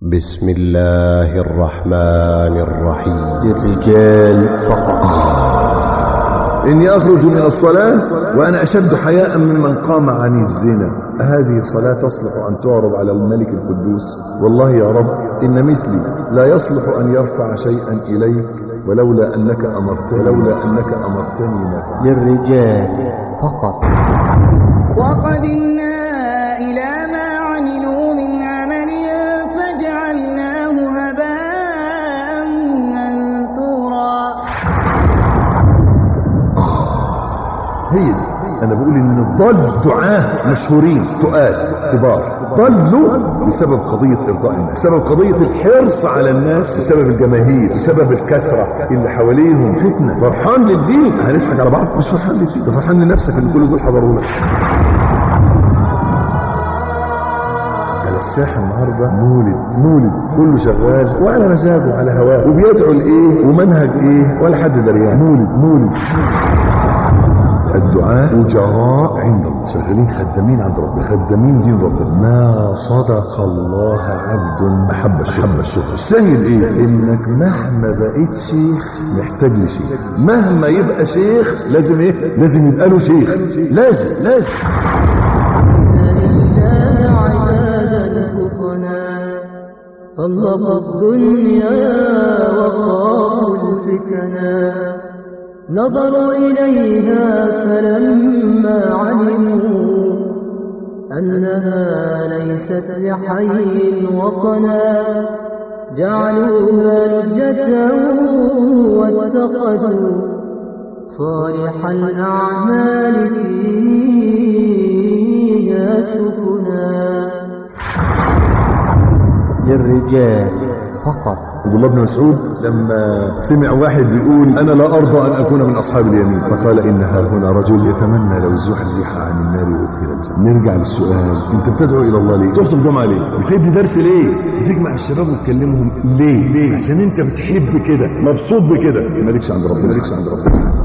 بسم الله الرحمن الرحيم للرجال فقط إني أخرج من الصلاة وأنا أشد حياء ممن قام عن الزنا هذه الصلاة تصلح أن تعرض على الملك القدوس والله يا رب إن مثلي لا يصلح أن يرفع شيئا إليك ولولا أنك أمرتني ولولا أنك أمرتني ما فعلت. للرجال فقط وقدمنا إلى ما عملوا من عمل فجعلناه هباء منثورا هي دي أنا بقول إن ضل دعاة مشهورين تقال كبار ضلوا بسبب قضية إرضاء الناس بسبب قضية الحرص على الناس بسبب الجماهير بسبب الكثرة اللي حواليهم فتنة فرحان للدين هنضحك على بعض مش فرحان للدين ده فرحان لنفسك اللي كل دول حضروا لك على الساحة النهاردة مولد مولد كله شغال وعلى مزاجه على هواه وبيدعو لإيه ومنهج إيه ولا حد دريان مولد مولد الدعاء أجراء عند الله شغالين خدامين عند ربنا خدامين دين ربنا ما صدق الله عبد أحب الشكر أحب الشكر السهل إيه إنك مهما بقيت شيخ محتاج لشيخ مهما يبقى شيخ لازم إيه لازم يبقى له شيخ لازم لازم لله عبادا فطنا طلبوا الدنيا وخافوا الفتنا نظروا إليها فلما علموا أنها ليست لحي وطنا جعلوها لجة واتخذوا صالح الأعمال فيها سكنا للرجال فقط عبد الله بن مسعود لما سمع واحد بيقول انا لا ارضى ان اكون من اصحاب اليمين فقال ان ها هنا رجل يتمنى لو زحزح عن النار وادخل الجنه نرجع للسؤال انت بتدعو الى الله ليه تخطب جمعه ليه بتدي درس ليه بتجمع الشباب وتكلمهم ليه ليه عشان انت بتحب كده مبسوط بكده مالكش عند ربنا مالكش عند ربنا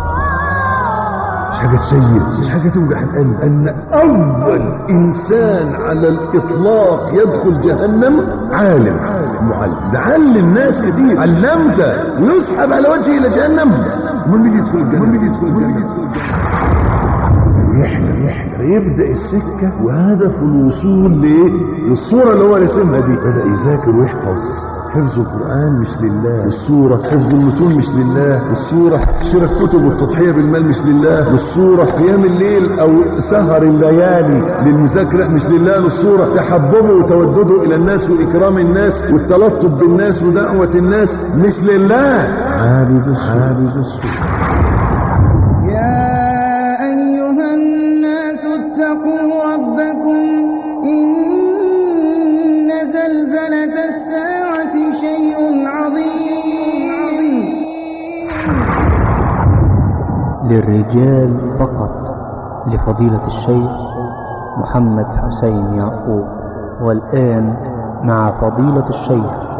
مش حاجة تسير مش حاجة توجع القلب أن أول إنسان على الإطلاق يدخل جهنم عالم معلم ده علم ناس كتير علمت ويسحب على وجهه إلى جهنم من اللي يدخل الجنة من اللي يدخل الجنة يحلم يحلم يبدأ السكة وهدف الوصول لإيه؟ للصورة اللي هو رسمها دي بدأ يذاكر ويحفظ حفظ القرآن مش لله الصورة حفظ المتون مش لله الصورة شراء الكتب والتضحية بالمال مش لله للصورة قيام الليل أو سهر الليالي للمذاكرة مش لله للصورة تحببه وتودده إلى الناس وإكرام الناس والتلطف بالناس ودعوة الناس مش لله عابد عابد الصورة يا أيها الناس اتقوا ربكم إن زلزلة الساعة شيء عظيم للرجال فقط لفضيلة الشيخ محمد حسين يعقوب والآن مع فضيلة الشيخ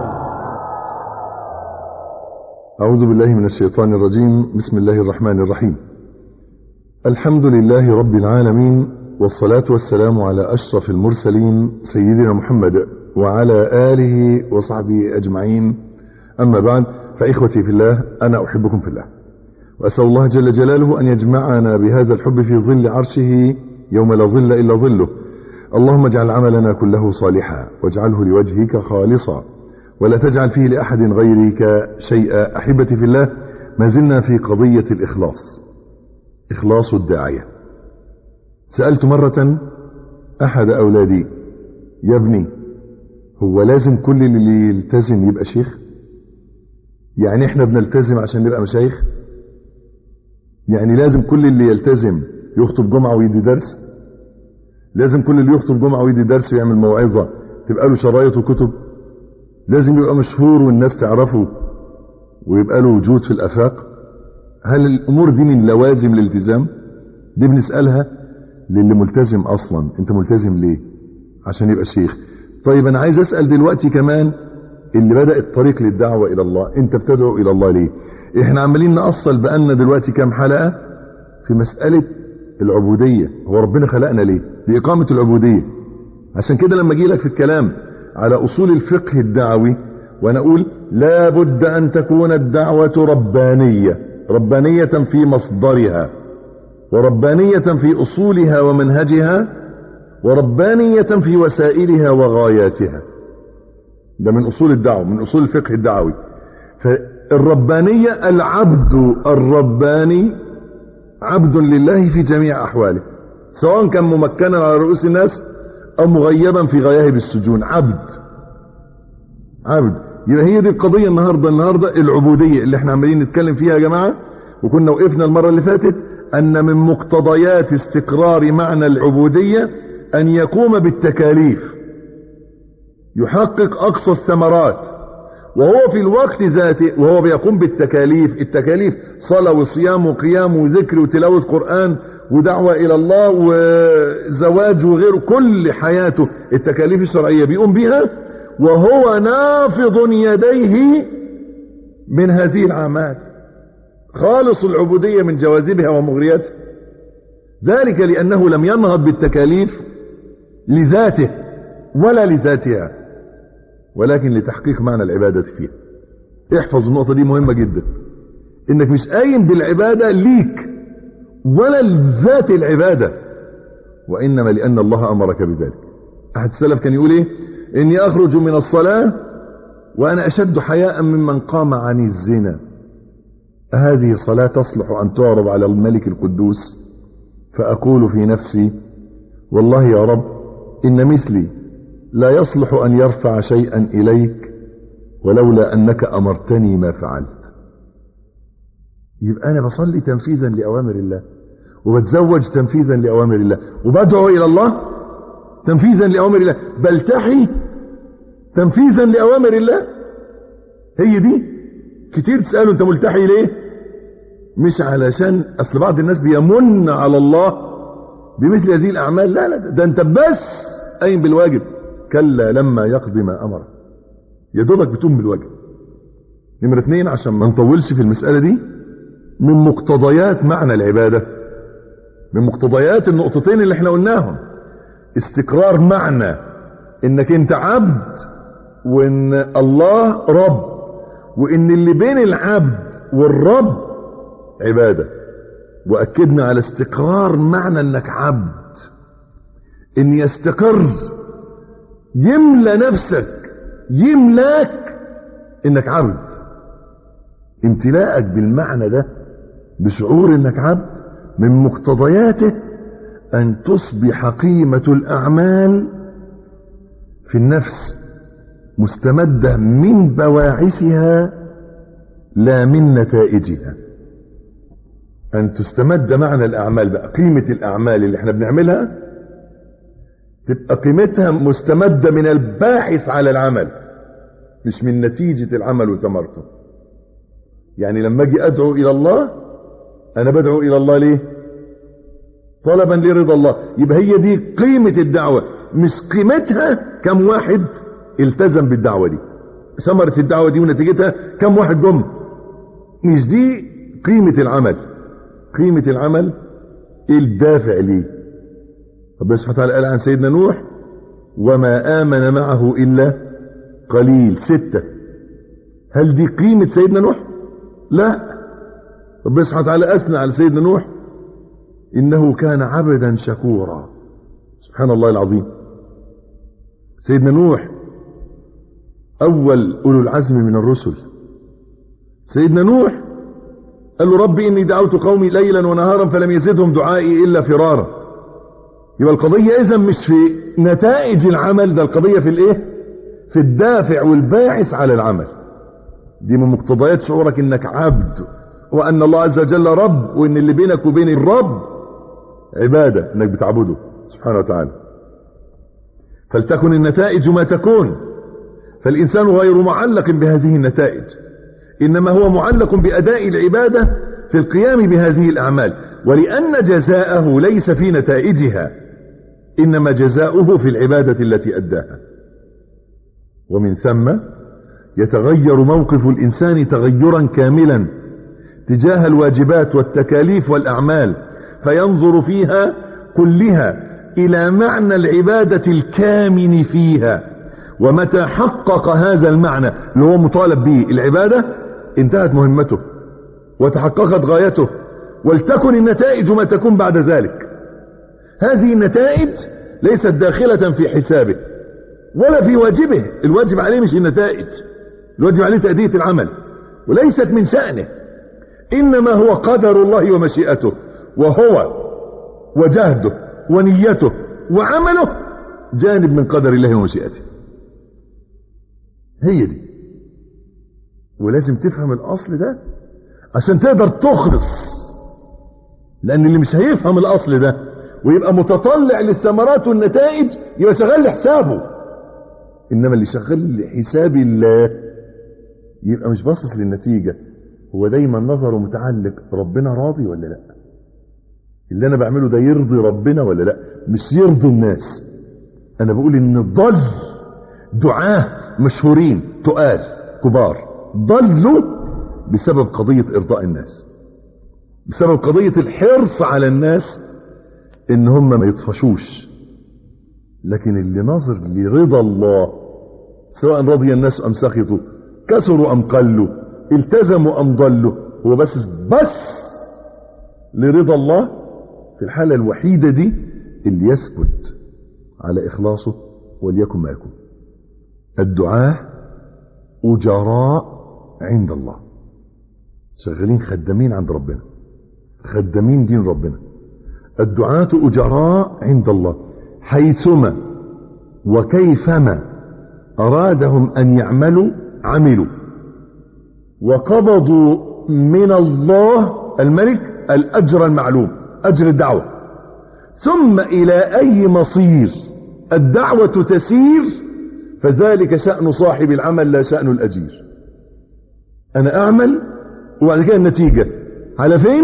أعوذ بالله من الشيطان الرجيم بسم الله الرحمن الرحيم الحمد لله رب العالمين والصلاة والسلام على أشرف المرسلين سيدنا محمد وعلى آله وصحبه أجمعين أما بعد فإخوتي في الله أنا أحبكم في الله وأسأل الله جل جلاله أن يجمعنا بهذا الحب في ظل عرشه يوم لا ظل إلا ظله اللهم اجعل عملنا كله صالحا واجعله لوجهك خالصا ولا تجعل فيه لأحد غيرك شيئا أحبتي في الله ما زلنا في قضية الإخلاص إخلاص الداعية سألت مرة أحد أولادي يا ابني هو لازم كل اللي يلتزم يبقى شيخ يعني احنا بنلتزم عشان نبقى مشايخ يعني لازم كل اللي يلتزم يخطب جمعة ويدي درس لازم كل اللي يخطب جمعة ويدي درس ويعمل موعظة تبقى له شرايط وكتب لازم يبقى مشهور والناس تعرفه ويبقى له وجود في الافاق هل الامور دي من لوازم الالتزام دي بنسالها للي ملتزم اصلا انت ملتزم ليه عشان يبقى شيخ طيب انا عايز اسال دلوقتي كمان اللي بدا الطريق للدعوه الى الله انت بتدعو الى الله ليه احنا عمالين نأصل بقالنا دلوقتي كام حلقه في مساله العبوديه هو ربنا خلقنا ليه لاقامه العبوديه عشان كده لما اجي لك في الكلام على أصول الفقه الدعوي ونقول لا بد أن تكون الدعوة ربانية ربانية في مصدرها وربانية في أصولها ومنهجها وربانية في وسائلها وغاياتها ده من أصول الدعوة من أصول الفقه الدعوي فالربانية العبد الرباني عبد لله في جميع أحواله سواء كان ممكنا على رؤوس الناس أو مغيبا في غياهب السجون عبد عبد يبقى هي دي القضية النهاردة النهاردة العبودية اللي احنا عمالين نتكلم فيها يا جماعة وكنا وقفنا المرة اللي فاتت أن من مقتضيات استقرار معنى العبودية أن يقوم بالتكاليف يحقق أقصى الثمرات وهو في الوقت ذاته وهو بيقوم بالتكاليف التكاليف صلاة وصيام وقيام وذكر وتلاوة قرآن ودعوة إلى الله وزواج وغيره كل حياته التكاليف الشرعية بيقوم بها وهو نافض يديه من هذه الأعمال خالص العبودية من جواذبها ومغرياتها ذلك لأنه لم ينهض بالتكاليف لذاته ولا لذاتها ولكن لتحقيق معنى العبادة فيها احفظ النقطة دي مهمة جدا انك مش قايم بالعبادة ليك ولا لذات العبادة وانما لان الله امرك بذلك احد السلف كان يقول ايه اني اخرج من الصلاة وانا اشد حياء ممن قام عن الزنا هذه الصلاة تصلح ان تعرض على الملك القدوس فاقول في نفسي والله يا رب ان مثلي لا يصلح أن يرفع شيئا إليك ولولا أنك أمرتني ما فعلت يبقى أنا بصلي تنفيذا لأوامر الله وبتزوج تنفيذا لأوامر الله وبدعو إلى الله تنفيذا لأوامر الله بلتحي تنفيذا لأوامر الله هي دي كتير تسألوا أنت ملتحي ليه مش علشان أصل بعض الناس بيمن على الله بمثل هذه الأعمال لا لا ده أنت بس قايم بالواجب كلا لما يقضي ما امره يا دوبك بتقوم بالواجب نمرة اتنين عشان ما نطولش في المسألة دي من مقتضيات معنى العبادة من مقتضيات النقطتين اللي احنا قلناهم استقرار معنى انك انت عبد وان الله رب وان اللي بين العبد والرب عبادة واكدنا على استقرار معنى انك عبد ان يستقر يملى نفسك يملاك انك عبد امتلاءك بالمعنى ده بشعور انك عبد من مقتضياته ان تصبح قيمة الاعمال في النفس مستمدة من بواعثها لا من نتائجها ان تستمد معنى الاعمال بقى قيمة الاعمال اللي احنا بنعملها تبقى قيمتها مستمدة من الباحث على العمل مش من نتيجة العمل وثمرته يعني لما اجي ادعو الى الله انا بدعو الى الله ليه طلبا لرضا الله يبقى هي دي قيمة الدعوة مش قيمتها كم واحد التزم بالدعوة دي ثمرة الدعوة دي ونتيجتها كم واحد جم مش دي قيمة العمل قيمة العمل ايه الدافع ليه ربنا سبحانه وتعالى قال عن سيدنا نوح وما آمن معه إلا قليل ستة هل دي قيمة سيدنا نوح لا ربنا سبحانه وتعالى أثنى على سيدنا نوح إنه كان عبدا شكورا سبحان الله العظيم سيدنا نوح أول أولو العزم من الرسل سيدنا نوح قال له ربي إني دعوت قومي ليلا ونهارا فلم يزدهم دعائي إلا فرارا يبقى القضية إذا مش في نتائج العمل ده القضية في الإيه في الدافع والباعث على العمل دي من مقتضيات شعورك إنك عبد وأن الله عز وجل رب وإن اللي بينك وبين الرب عبادة إنك بتعبده سبحانه وتعالى فلتكن النتائج ما تكون فالإنسان غير معلق بهذه النتائج إنما هو معلق بأداء العبادة في القيام بهذه الأعمال ولأن جزاءه ليس في نتائجها إنما جزاؤه في العبادة التي أداها ومن ثم يتغير موقف الإنسان تغيرا كاملا تجاه الواجبات والتكاليف والأعمال فينظر فيها كلها إلى معنى العبادة الكامن فيها ومتى حقق هذا المعنى اللي هو مطالب به العبادة انتهت مهمته وتحققت غايته ولتكن النتائج ما تكون بعد ذلك هذه النتائج ليست داخلة في حسابه ولا في واجبه الواجب عليه مش النتائج الواجب عليه تأدية العمل وليست من شأنه إنما هو قدر الله ومشيئته وهو وجهده ونيته وعمله جانب من قدر الله ومشيئته هي دي ولازم تفهم الأصل ده عشان تقدر تخلص لأن اللي مش هيفهم الأصل ده ويبقى متطلع للثمرات والنتائج يبقى شغال لحسابه إنما اللي شغال لحساب الله يبقى مش باصص للنتيجة هو دايما نظره متعلق ربنا راضي ولا لا اللي انا بعمله ده يرضي ربنا ولا لا مش يرضي الناس انا بقول ان ضل دعاه مشهورين تقال كبار ضلوا بسبب قضية ارضاء الناس بسبب قضية الحرص على الناس ان هم ما يطفشوش لكن اللي نظر لرضا الله سواء رضي الناس ام سخطوا كسروا ام قلوا التزموا ام ضلوا هو بس بس لرضا الله في الحالة الوحيدة دي اللي يثبت على إخلاصه وليكن ما يكون الدعاة أجراء عند الله شغالين خدامين عند ربنا خدامين دين ربنا الدعاة أجراء عند الله حيثما وكيفما أرادهم أن يعملوا عملوا وقبضوا من الله الملك الأجر المعلوم أجر الدعوة ثم إلى أي مصير الدعوة تسير فذلك شأن صاحب العمل لا شأن الأجير أنا أعمل وبعد كده النتيجة على فين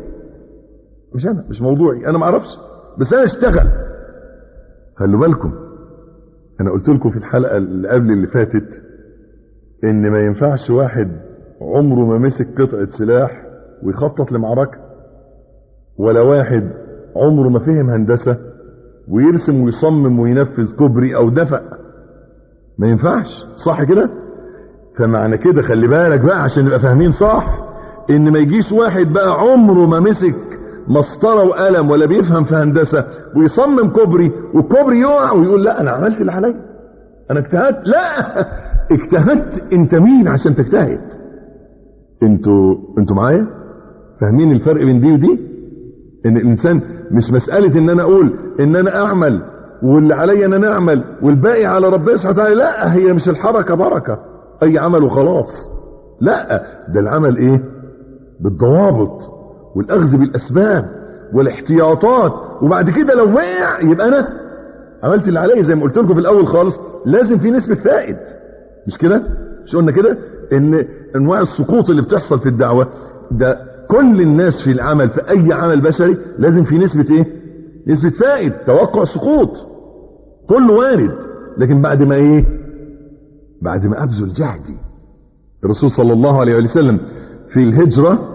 مش أنا مش موضوعي أنا ما أعرفش بس أنا اشتغل خلوا بالكم أنا قلت لكم في الحلقة اللي قبل اللي فاتت إن ما ينفعش واحد عمره ما مسك قطعة سلاح ويخطط لمعركة ولا واحد عمره ما فهم هندسة ويرسم ويصمم وينفذ كوبري او دفق ما ينفعش صح كده فمعنى كده خلي بالك بقى عشان نبقى فاهمين صح ان ما يجيش واحد بقى عمره ما مسك مسطره وقلم ولا بيفهم في هندسه ويصمم كوبري والكوبري يقع ويقول لا انا عملت اللي عليا انا اجتهدت لا اجتهدت انت مين عشان تجتهد انتوا انتوا معايا فاهمين الفرق بين دي ودي ان الانسان مش مسألة ان انا اقول ان انا اعمل واللي عليا ان انا اعمل والباقي على ربنا سبحانه وتعالى لا هي مش الحركة بركة اي عمل وخلاص لا ده العمل ايه بالضوابط والاخذ بالاسباب والاحتياطات وبعد كده لو وقع يبقى انا عملت اللي عليا زي ما قلت لكم في الاول خالص لازم في نسبة فائد مش كده مش قلنا كده ان انواع السقوط اللي بتحصل في الدعوة ده كل الناس في العمل في اي عمل بشري لازم في نسبة ايه نسبة فائد توقع سقوط كله وارد لكن بعد ما ايه بعد ما ابذل جهدي الرسول صلى الله عليه وسلم في الهجرة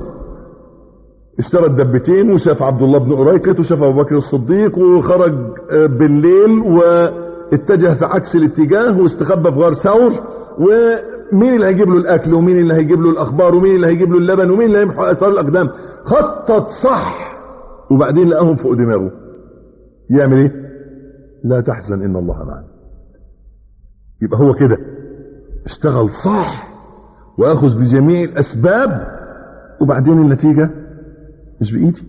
اشترى الدبتين وشاف عبد الله بن أريكت وشاف أبو بكر الصديق وخرج بالليل واتجه في عكس الاتجاه واستخبى في غار ثور ومين اللي هيجيب له الأكل ومين اللي هيجيب له الأخبار ومين اللي هيجيب له اللبن ومين اللي هيمحو أثار الأقدام خطط صح وبعدين لقاهم فوق دماغه يعمل ايه لا تحزن إن الله معنا يبقى هو كده اشتغل صح واخذ بجميع الاسباب وبعدين النتيجة مش بايدي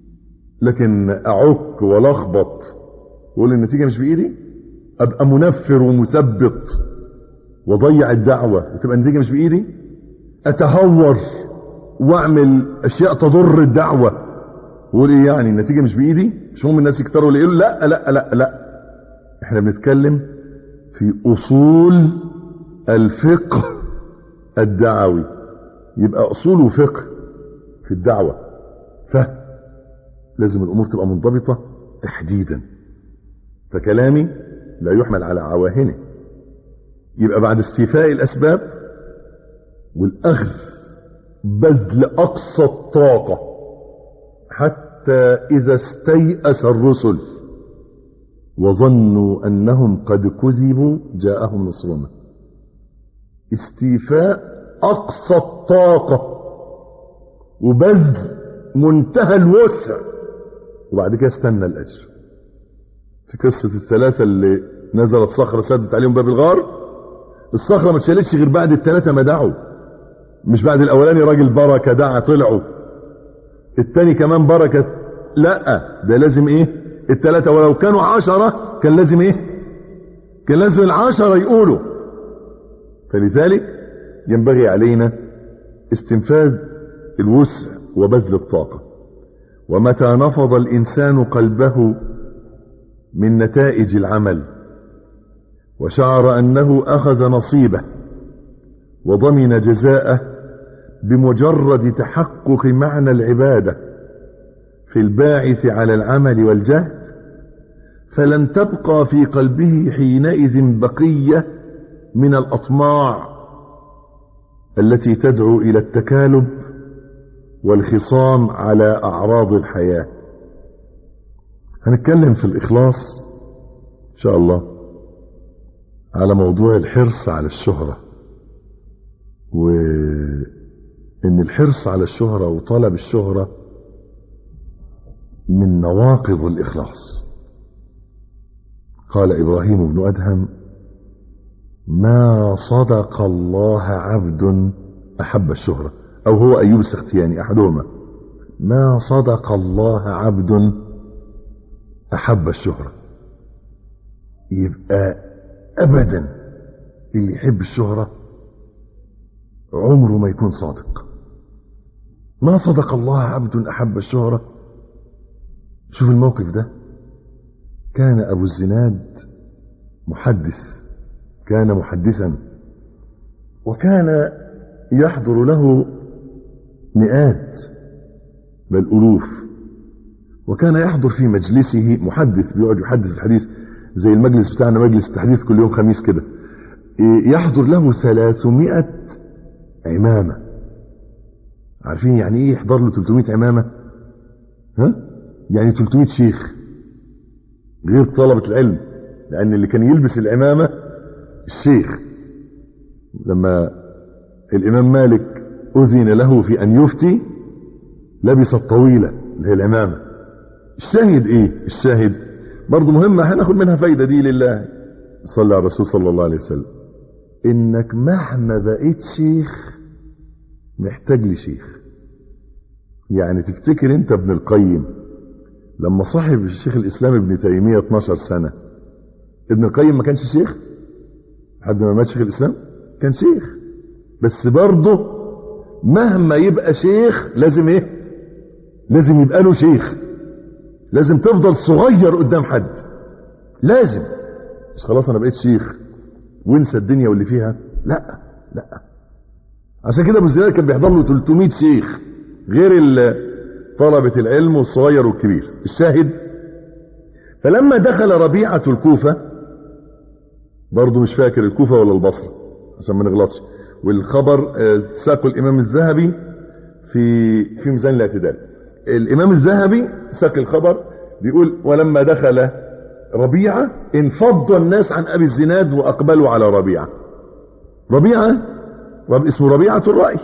لكن اعك ولخبط واقول النتيجة مش بايدي ابقى منفر ومثبط وضيع الدعوة وتبقى النتيجة مش بايدي اتهور واعمل اشياء تضر الدعوة واقول ايه يعني النتيجة مش بايدي مش هم الناس يكتروا اللي يقولوا لا لا لا لا احنا بنتكلم في اصول الفقه الدعوي يبقى اصول وفقه في الدعوة فهم لازم الامور تبقى منضبطة تحديدا فكلامي لا يحمل على عواهنه يبقى بعد استيفاء الاسباب والاخذ بذل اقصى الطاقة حتى اذا استيأس الرسل وظنوا أنهم قد كذبوا جاءهم نصرنا استيفاء أقصى الطاقة وبذل منتهى الوسع وبعد كده استنى الأجر في قصة الثلاثة اللي نزلت صخرة سدت عليهم باب الغار الصخرة ما اتشالتش غير بعد الثلاثة ما دعوا مش بعد الأولاني راجل بركة دعا طلعوا التاني كمان بركة لا ده لازم ايه الثلاثة ولو كانوا عشرة كان لازم ايه كان لازم العشرة يقولوا فلذلك ينبغي علينا استنفاذ الوسع وبذل الطاقة ومتى نفض الإنسان قلبه من نتائج العمل وشعر أنه أخذ نصيبه وضمن جزاءه بمجرد تحقق معنى العبادة في الباعث على العمل والجهد فلن تبقى في قلبه حينئذ بقية من الأطماع التي تدعو إلى التكالب والخصام على أعراض الحياة هنتكلم في الإخلاص إن شاء الله على موضوع الحرص على الشهرة وإن الحرص على الشهرة وطلب الشهرة من نواقض الإخلاص قال إبراهيم بن أدهم ما صدق الله عبد أحب الشهرة أو هو أيوب السختياني أحدهما ما صدق الله عبد أحب الشهرة يبقى أبدا اللي يحب الشهرة عمره ما يكون صادق ما صدق الله عبد أحب الشهرة شوف الموقف ده كان أبو الزناد محدث كان محدثا وكان يحضر له مئات بل ألوف وكان يحضر في مجلسه محدث بيقعد يحدث الحديث زي المجلس بتاعنا مجلس التحديث كل يوم خميس كده يحضر له ثلاثمائة عمامة عارفين يعني ايه يحضر له 300 عمامة ها يعني 300 شيخ غير طلبة العلم لأن اللي كان يلبس العمامة الشيخ لما الإمام مالك أذن له في أن يفتي لبس الطويلة اللي هي العمامة الشاهد إيه الشاهد برضه مهمة هناخد منها فايدة دي لله صلى على الرسول صلى الله عليه وسلم إنك مهما بقيت شيخ محتاج لشيخ يعني تفتكر انت ابن القيم لما صاحب الشيخ الاسلام ابن تيمية 12 سنة ابن القيم ما كانش شيخ لحد ما مات شيخ الاسلام كان شيخ بس برضه مهما يبقى شيخ لازم ايه لازم يبقى له شيخ لازم تفضل صغير قدام حد لازم مش خلاص انا بقيت شيخ وانسى الدنيا واللي فيها لا لا عشان كده ابو زياد كان بيحضر له 300 شيخ غير طلبة العلم والصغير والكبير الشاهد فلما دخل ربيعة الكوفة برضه مش فاكر الكوفة ولا البصرة عشان ما نغلطش والخبر ساقه الامام الذهبي في في ميزان الاعتدال الامام الذهبي ساق الخبر بيقول ولما دخل ربيعة انفض الناس عن ابي الزناد واقبلوا على ربيعة ربيعة رب اسمه ربيعة الرأي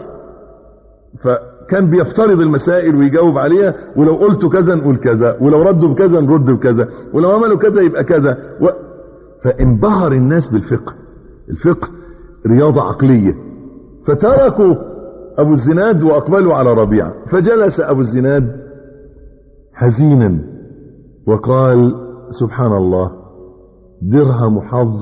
فكان بيفترض المسائل ويجاوب عليها ولو قلت كذا نقول كذا ولو ردوا بكذا نرد بكذا ولو عملوا كذا يبقى كذا و... فانبهر الناس بالفقه الفقه رياضة عقلية فتركوا أبو الزناد وأقبلوا على ربيعة فجلس أبو الزناد حزينا وقال سبحان الله درهم حظ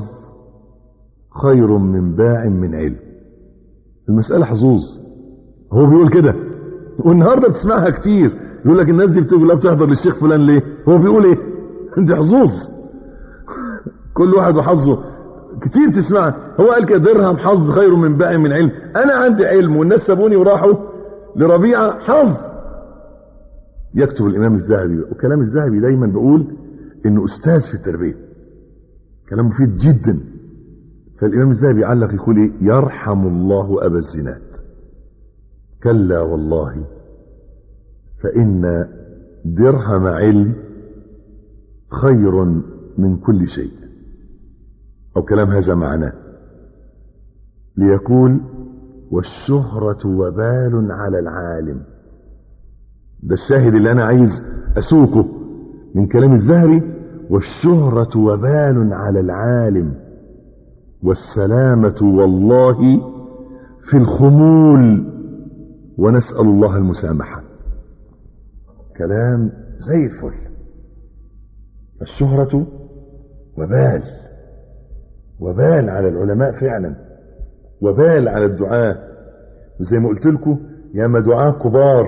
خير من باع من علم المسألة حظوظ هو بيقول كده والنهارده بتسمعها كتير يقول لك الناس دي بتقول لا بتحضر للشيخ فلان ليه هو بيقول ايه انت حظوظ كل واحد وحظه كتير تسمعها هو قال كده درهم حظ خير من باع من علم انا عندي علم والناس سابوني وراحوا لربيعه حظ يكتب الامام الذهبي وكلام الذهبي دايما بقول انه استاذ في التربيه كلام مفيد جدا فالامام الذهبي علق يقول ايه يرحم الله ابا الزناد كلا والله فإن درهم علم خير من كل شيء أو كلام هذا معناه ليقول والشهرة وبال على العالم ده الشاهد اللي أنا عايز أسوقه من كلام الزهري والشهرة وبال على العالم والسلامة والله في الخمول ونسأل الله المسامحة كلام زي الفل الشهرة وبال وبال على العلماء فعلا وبال على الدعاء زي ما قلت لكم ياما دعاء كبار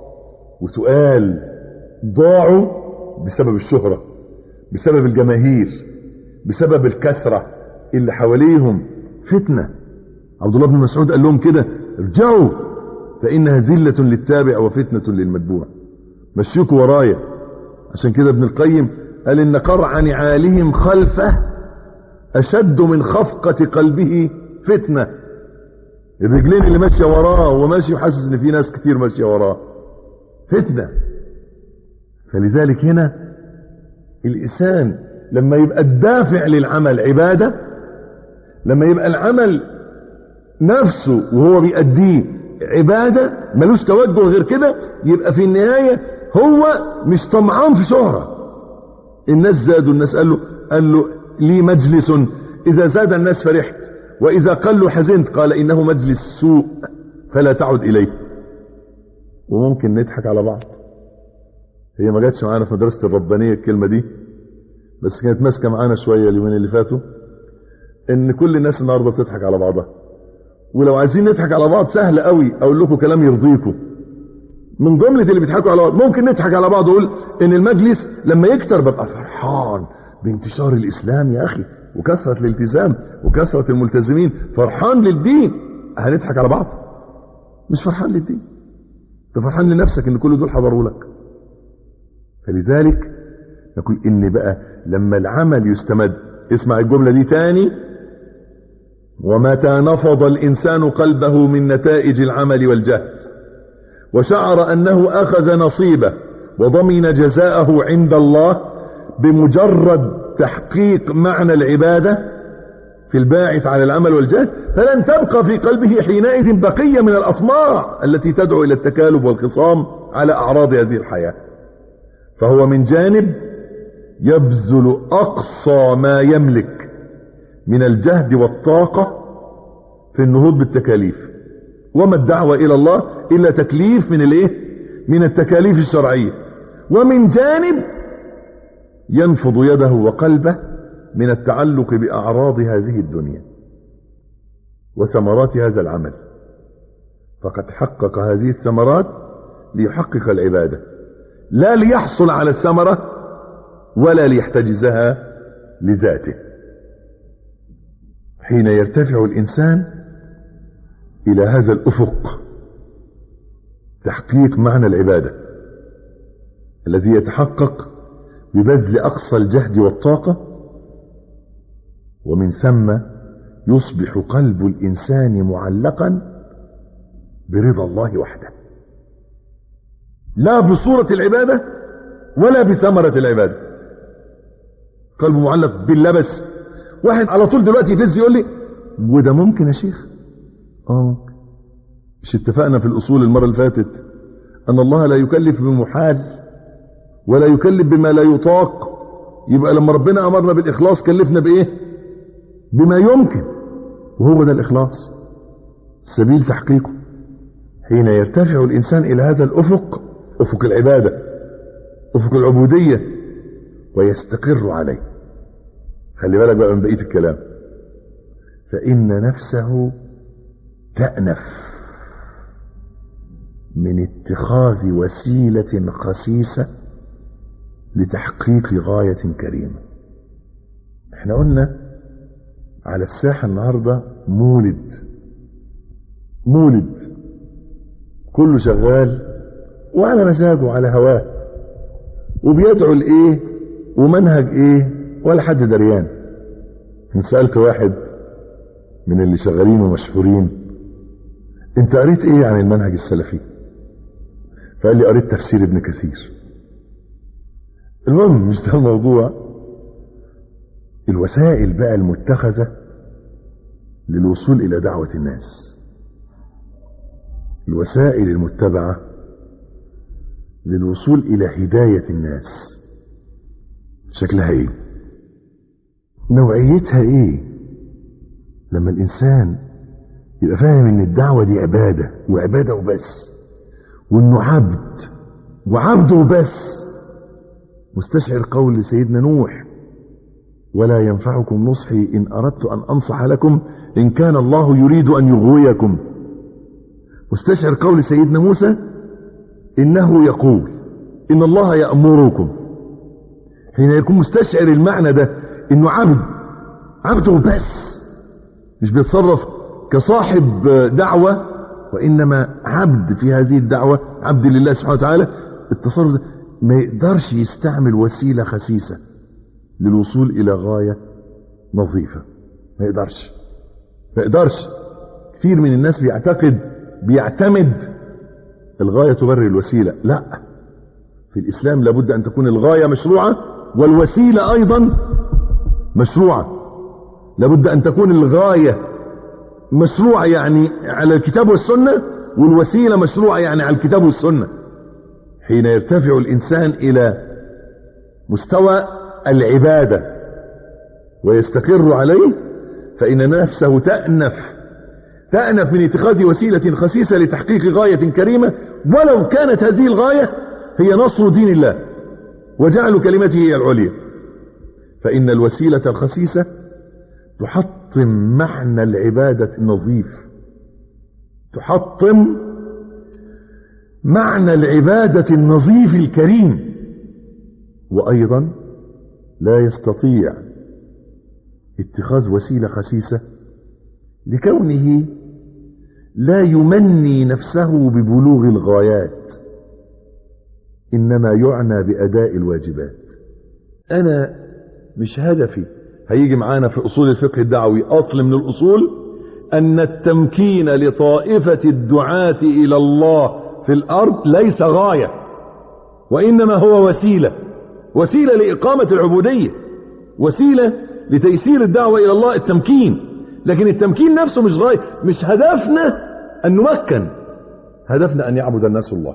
وتقال ضاعوا بسبب الشهرة بسبب الجماهير بسبب الكثرة اللي حواليهم فتنة عبد الله بن مسعود قال لهم كده ارجعوا فإنها ذلة للتابع وفتنة للمتبوع مشيكوا ورايا عشان كده ابن القيم قال إن قرع نعالهم خلفه أشد من خفقة قلبه فتنة الرجلين اللي ماشية وراه وماشي وحاسس إن في ناس كتير ماشية وراه فتنة فلذلك هنا الإنسان لما يبقى الدافع للعمل عبادة لما يبقى العمل نفسه وهو بيأديه عبادة ملوش توجه غير كده يبقى في النهاية هو مش طمعان في شهرة الناس زادوا الناس قال له قال له لي مجلس إذا زاد الناس فرحت وإذا قلوا حزنت قال إنه مجلس سوء فلا تعد إليه وممكن نضحك على بعض هي ما جاتش معانا في مدرسة الربانية الكلمة دي بس كانت ماسكة معانا شوية اليومين اللي فاتوا ان كل الناس النهاردة بتضحك على بعضها ولو عايزين نضحك على بعض سهل قوي اقول لكم كلام يرضيكم من جملة اللي بيضحكوا على بعض ممكن نضحك على بعض واقول ان المجلس لما يكتر ببقى فرحان بانتشار الاسلام يا اخي وكثرة الالتزام وكثرة الملتزمين فرحان للدين هنضحك على بعض مش فرحان للدين انت فرحان لنفسك ان كل دول حضروا لك فلذلك نقول ان بقى لما العمل يستمد اسمع الجملة دي تاني ومتى نفض الانسان قلبه من نتائج العمل والجهد وشعر انه اخذ نصيبه وضمن جزاءه عند الله بمجرد تحقيق معنى العبادة في الباعث على العمل والجهد فلن تبقى في قلبه حينئذ بقية من الأطماع التي تدعو إلى التكالب والخصام على أعراض هذه الحياة فهو من جانب يبذل أقصى ما يملك من الجهد والطاقة في النهوض بالتكاليف وما الدعوة إلى الله إلا تكليف من الإيه؟ من التكاليف الشرعية ومن جانب ينفض يده وقلبه من التعلق بأعراض هذه الدنيا وثمرات هذا العمل فقد حقق هذه الثمرات ليحقق العبادة لا ليحصل على الثمرة ولا ليحتجزها لذاته حين يرتفع الإنسان إلى هذا الأفق تحقيق معنى العبادة الذي يتحقق ببذل أقصى الجهد والطاقة ومن ثم يصبح قلب الإنسان معلقا برضا الله وحده لا بصورة العبادة ولا بثمرة العبادة قلبه معلق باللبس واحد على طول دلوقتي يفز يقول لي وده ممكن يا شيخ اه ممكن مش اتفقنا في الأصول المرة اللي فاتت أن الله لا يكلف بمحال ولا يكلف بما لا يطاق يبقى لما ربنا أمرنا بالإخلاص كلفنا بإيه بما يمكن وهو ده الإخلاص سبيل تحقيقه حين يرتفع الإنسان إلى هذا الأفق أفق العبادة أفق العبودية ويستقر عليه خلي بالك بقى من بقية الكلام فإن نفسه تأنف من اتخاذ وسيلة خسيسة لتحقيق غاية كريمة احنا قلنا على الساحة النهاردة مولد مولد كله شغال وعلى مزاجه وعلى هواه وبيدعو لايه ومنهج ايه ولا حد دريان ان سألت واحد من اللي شغالين ومشهورين انت قريت ايه عن المنهج السلفي فقال لي قريت تفسير ابن كثير المهم مش ده الموضوع الوسائل بقى المتخذة للوصول إلى دعوة الناس الوسائل المتبعة للوصول إلى هداية الناس شكلها إيه نوعيتها إيه لما الإنسان يبقى فاهم إن الدعوة دي عبادة وعبادة وبس وإنه عبد وعبد وبس مستشعر قول سيدنا نوح ولا ينفعكم نصحي إن أردت أن أنصح لكم إن كان الله يريد أن يغويكم مستشعر قول سيدنا موسى إنه يقول إن الله يأمركم حين يكون مستشعر المعنى ده إنه عبد عبده بس مش بيتصرف كصاحب دعوة وإنما عبد في هذه الدعوة عبد لله سبحانه وتعالى التصرف ده ما يقدرش يستعمل وسيلة خسيسة للوصول إلى غاية نظيفة ما يقدرش ما يقدرش كثير من الناس بيعتقد بيعتمد الغاية تبرر الوسيلة لا في الإسلام لابد أن تكون الغاية مشروعة والوسيلة أيضا مشروعة لابد أن تكون الغاية مشروعة يعني على الكتاب والسنة والوسيلة مشروعة يعني على الكتاب والسنة حين يرتفع الإنسان إلى مستوى العبادة ويستقر عليه فإن نفسه تأنف تأنف من اتخاذ وسيلة خسيسة لتحقيق غاية كريمة ولو كانت هذه الغاية هي نصر دين الله وجعل كلمته هي العليا فإن الوسيلة الخسيسة تحطم معنى العبادة النظيف تحطم معنى العبادة النظيف الكريم وأيضا لا يستطيع اتخاذ وسيلة خسيسة لكونه لا يمني نفسه ببلوغ الغايات إنما يعنى بأداء الواجبات أنا مش هدفي هيجي معانا في أصول الفقه الدعوي أصل من الأصول أن التمكين لطائفة الدعاة إلى الله في الأرض ليس غاية وإنما هو وسيلة وسيلة لإقامة العبودية وسيلة لتيسير الدعوة إلى الله التمكين لكن التمكين نفسه مش غاية مش هدفنا أن نمكن هدفنا أن يعبد الناس الله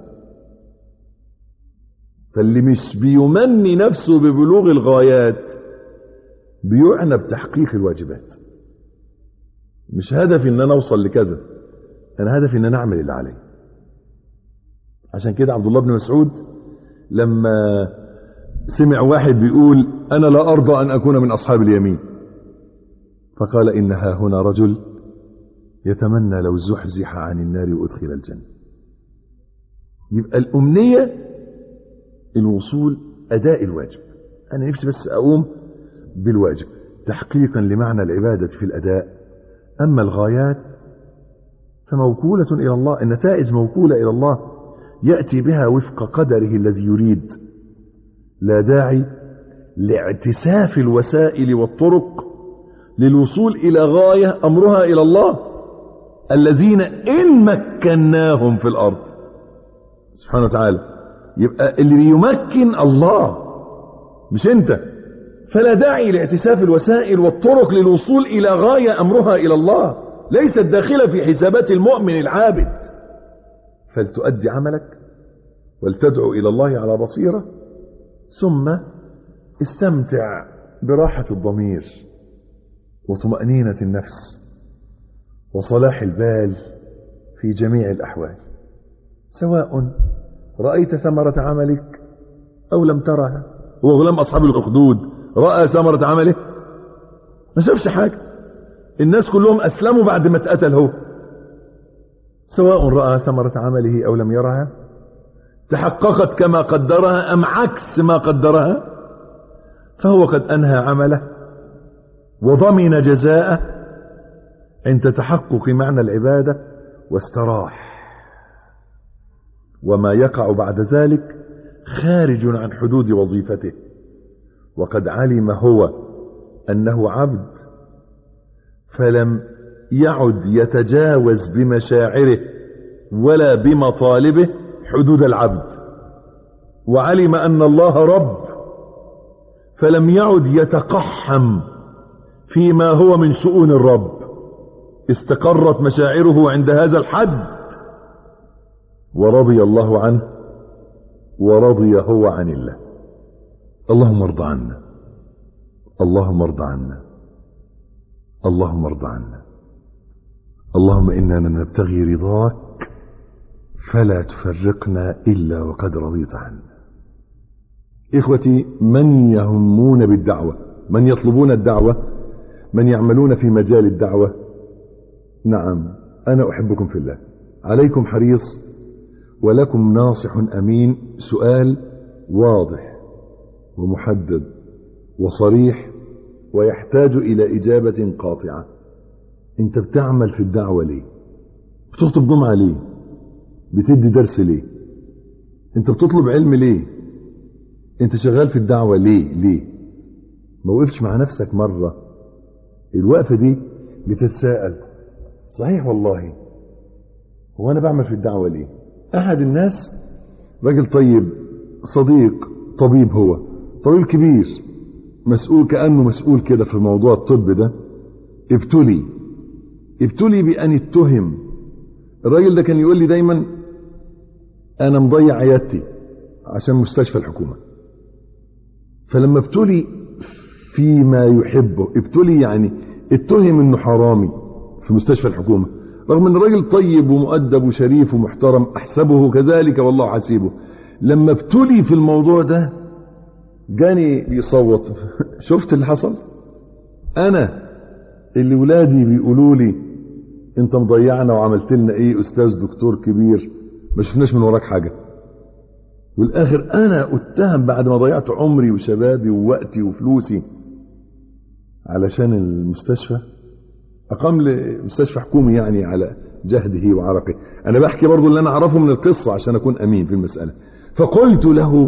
فاللي مش بيمني نفسه ببلوغ الغايات بيعنى بتحقيق الواجبات مش هدفي ان انا اوصل لكذا انا هدفي ان انا اعمل اللي علي عشان كده عبد الله بن مسعود لما سمع واحد بيقول انا لا ارضى ان اكون من اصحاب اليمين فقال انها هنا رجل يتمنى لو زحزح عن النار وادخل الجنه يبقى الامنيه الوصول اداء الواجب انا نفسي بس اقوم بالواجب تحقيقا لمعنى العباده في الاداء اما الغايات فموكوله الى الله النتائج موكوله الى الله ياتي بها وفق قدره الذي يريد لا داعي لاعتساف الوسائل والطرق للوصول الى غايه امرها الى الله الذين ان مكناهم في الارض سبحانه وتعالى يبقى اللي بيمكن الله مش انت فلا داعي لاعتساف الوسائل والطرق للوصول الى غايه امرها الى الله ليست داخله في حسابات المؤمن العابد فلتؤدي عملك ولتدعو الى الله على بصيره ثم استمتع براحه الضمير وطمانينه النفس وصلاح البال في جميع الاحوال سواء رايت ثمره عملك او لم ترها هو غلام اصحاب الاخدود راى ثمره عمله ما شافش حاجه الناس كلهم اسلموا بعد ما اتقتل هو سواء راى ثمره عمله او لم يرها تحققت كما قدرها ام عكس ما قدرها فهو قد انهى عمله وضمن جزاءه عند تحقق معنى العباده واستراح وما يقع بعد ذلك خارج عن حدود وظيفته وقد علم هو انه عبد فلم يعد يتجاوز بمشاعره ولا بمطالبه حدود العبد وعلم ان الله رب فلم يعد يتقحم فيما هو من شؤون الرب استقرت مشاعره عند هذا الحد ورضي الله عنه ورضي هو عن الله اللهم ارض عنا اللهم ارض عنا اللهم ارض عنا اللهم إنا نبتغي رضاك فلا تفرقنا إلا وقد رضيت عنا إخوتي من يهمون بالدعوة من يطلبون الدعوة من يعملون في مجال الدعوة نعم أنا أحبكم في الله عليكم حريص ولكم ناصح أمين سؤال واضح ومحدد وصريح ويحتاج إلى إجابة قاطعة أنت بتعمل في الدعوة ليه بتخطب جمعة ليه بتدي درس ليه أنت بتطلب علم ليه أنت شغال في الدعوة ليه ليه ما وقفتش مع نفسك مرة الوقفة دي بتتساءل صحيح والله هو أنا بعمل في الدعوة ليه أحد الناس راجل طيب صديق طبيب هو طبيب كبير مسؤول كأنه مسؤول كده في موضوع الطب ده ابتلي ابتلي بأن اتهم الراجل ده كان يقول لي دايما أنا مضيع عيادتي عشان مستشفى الحكومة فلما ابتلي فيما يحبه ابتلي يعني اتهم انه حرامي في مستشفى الحكومة رغم ان الراجل طيب ومؤدب وشريف ومحترم احسبه كذلك والله حسيبه لما ابتلي في الموضوع ده جاني بيصوت شفت اللي حصل انا اللي ولادي بيقولوا لي انت مضيعنا وعملت لنا ايه استاذ دكتور كبير ما شفناش من وراك حاجه والاخر انا اتهم بعد ما ضيعت عمري وشبابي ووقتي وفلوسي علشان المستشفى اقام لي مستشفى حكومي يعني على جهده وعرقه انا بحكي برضو اللي انا اعرفه من القصه عشان اكون امين في المساله فقلت له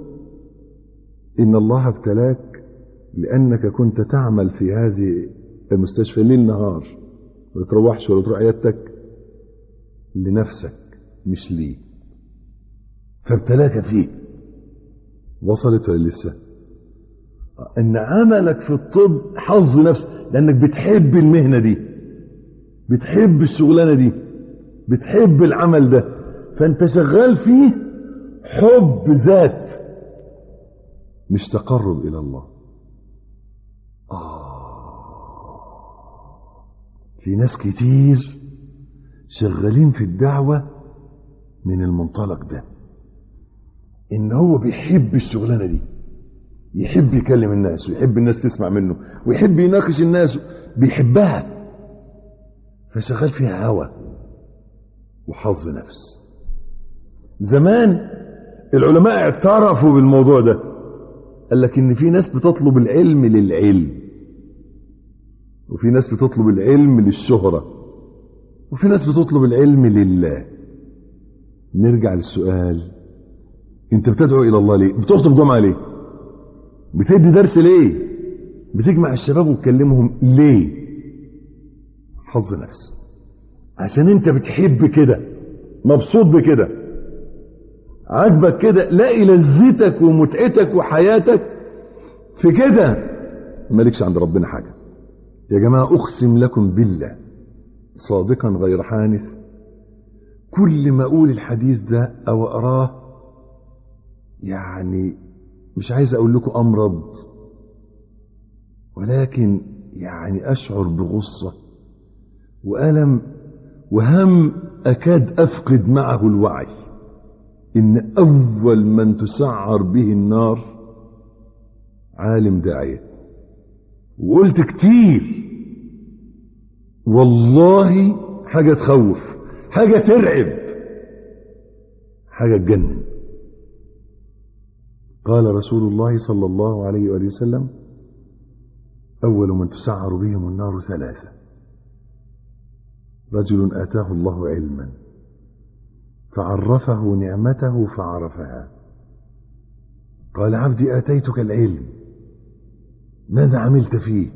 ان الله ابتلاك لانك كنت تعمل في هذه المستشفى ليل نهار ما تروحش ولا تروح عيادتك لنفسك مش ليه فابتلاك فيه وصلت ولا لسه ان عملك في الطب حظ نفس لانك بتحب المهنه دي بتحب الشغلانه دي بتحب العمل ده فانت شغال فيه حب ذات مش تقرب الى الله في ناس كتير شغالين في الدعوة من المنطلق ده ان هو بيحب الشغلانة دي يحب يكلم الناس ويحب الناس تسمع منه ويحب يناقش الناس بيحبها فشغال فيها هوى وحظ نفس زمان العلماء اعترفوا بالموضوع ده قال لك ان في ناس بتطلب العلم للعلم وفي ناس بتطلب العلم للشهرة وفي ناس بتطلب العلم لله نرجع للسؤال انت بتدعو الى الله ليه بتخطب جمعة ليه بتدي درس ليه بتجمع الشباب وتكلمهم ليه حظ نفس عشان انت بتحب كده مبسوط بكده عاجبك كده لاقي لذتك ومتعتك وحياتك في كده مالكش عند ربنا حاجه يا جماعة أقسم لكم بالله صادقا غير حانث كل ما أقول الحديث ده أو أراه يعني مش عايز أقول لكم أمرض ولكن يعني أشعر بغصة وألم وهم أكاد أفقد معه الوعي إن أول من تسعر به النار عالم داعيه وقلت كتير والله حاجة تخوف حاجة ترعب حاجة تجنن قال رسول الله صلى الله عليه وآله وسلم أول من تسعر بهم النار ثلاثة رجل آتاه الله علما فعرفه نعمته فعرفها قال عبدي آتيتك العلم ماذا عملت فيه